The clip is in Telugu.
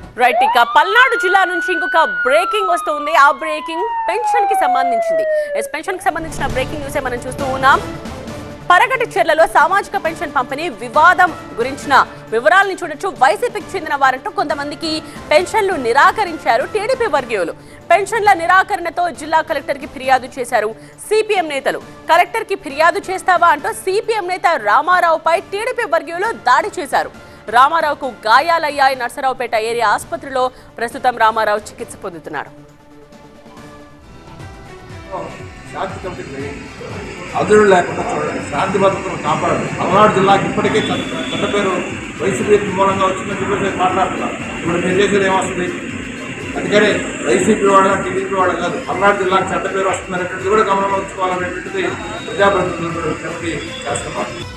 రైట్ ఇక పల్నాడు జిల్లా నుంచి ఇంకొక బ్రేకింగ్ వస్తుంది ఆ బ్రేకింగ్ పెన్షన్ కి సంబంధించింది ఎస్ పెన్షన్ కి సంబంధించిన బ్రేకింగ్ న్యూస్ మనం చూస్తూ ఉన్నాం పరగటి చెర్లలో సామాజిక పెన్షన్ పంపిణీ వివాదం గురించిన వివరాలను చూడొచ్చు వైసీపీకి చెందిన వారంటూ కొంతమందికి పెన్షన్లు నిరాకరించారు టీడీపీ వర్గీయులు పెన్షన్ల నిరాకరణతో జిల్లా కలెక్టర్ కి ఫిర్యాదు చేశారు సిపిఎం నేతలు కలెక్టర్ కి ఫిర్యాదు చేస్తావా అంటూ సిపిఎం నేత రామారావుపై టీడీపీ వర్గీయులు దాడి చేశారు రామారావుకు గాయాలయ్యాయి నర్సరావుపేట ఏరియా ఆసుపత్రిలో ప్రస్తుతం రామారావు చికిత్స పొందుతున్నాడు శాంతి కమిటీకి వేయండి అదురు లేకుండా చూడండి శాంతి భద్రతను కాపాడండి పల్నాడు జిల్లాకి ఇప్పటికే చెడ్డ చెడ్డ పేరు వైసీపీ మూలంగా వచ్చిందని చెప్పేసి నేను మాట్లాడుతున్నారు ఇప్పుడు మీరు చేసేది ఏమొస్తుంది అందుకని వైసీపీ వాళ్ళ టీడీపీ వాళ్ళు కాదు పల్నాడు జిల్లాకి చెడ్డ పేరు వస్తుందనేటువంటిది కూడా గమనంలో ఉంచుకోవాలనేటువంటిది ప్రజాప్రతినిధులు కమిటీ చేస్తున్నాం